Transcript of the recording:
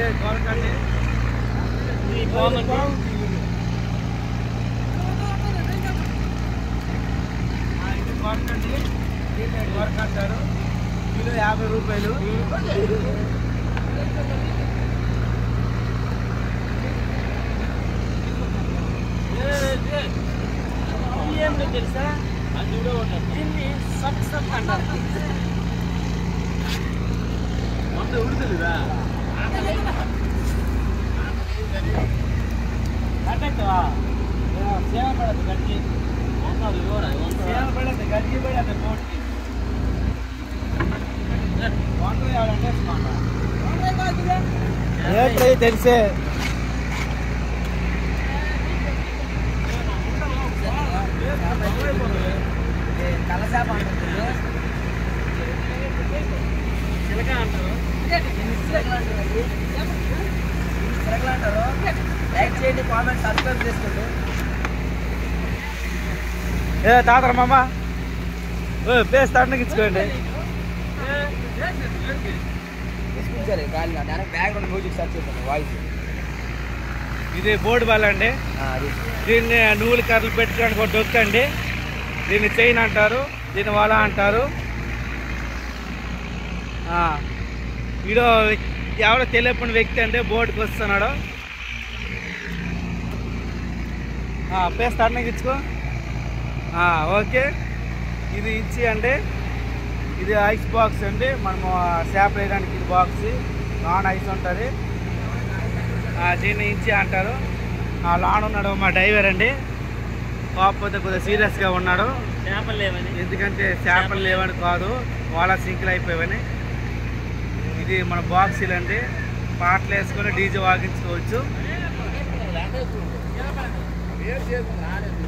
కొరకండి ఇది బాగుంది ఆ, ఇది కొరకండి దీన్ని కొరక అంటారు కిలో యాభై రూపాయలు ఇది ఏంటో తెలుసా అది కూడా ఉండదు దీన్ని సక్ సక్ అంటారు వంద ఉడుతుందిరా కట్టెక్కువా సేవ పడదు గట్టి వందలు ఇవ్వరా సేవ పడేది గడ్డి పడేది పోటీ వంద ఎవరంటే రేట్లు తెలిసే కలసాప అంటారు చిలక అంటారు చిలకలు అంటారు లైక్ చేయండి కామెంట్ సబ్స్క్రైబ్ చేసుకోండి ఏ తాతర మామ ఓ పేస్ తండకి ఇచ్చుకోండి తీసుకుంటారు గాలి డైరెక్ట్ బ్యాక్గ్రౌండ్ మ్యూజిక్ సెర్చ్ చేస్తాను వాయిస్ ఇది బోర్డు బాల్ అండి అది దీన్ని నూలు కర్రలు పెట్టుకోవడానికి ఒక డొక్కు అండి దీన్ని చైన్ అంటారు దీన్ని వల అంటారు ఆ, వీడో ఎవడో తెలియని వ్యక్తి అంటే బోర్డుకి వస్తున్నాడు పేస్ట్ అన్నకి ఇచ్చుకో ఆ, ఓకే ఇది ఇచ్చి అంటే ఇది ఐస్ బాక్స్ అండి మనము చేప వేయడానికి ఇది బాక్స్ నాన్ ఐస్ ఉంటుంది ఆ, దీన్ని ఇచ్చి అంటారు ఆ లాన్ ఉన్నాడు మా డ్రైవర్ అండి కాకపోతే కొద్దిగా సీరియస్గా ఉన్నాడు చేపలు లేవని ఎందుకంటే చేపలు లేవని కాదు వాళ్ళ సింకులు అయిపోయావని ఇది మన బాక్సీలు అండి పాటలు వేసుకొని డీజే వాగించుకోవచ్చు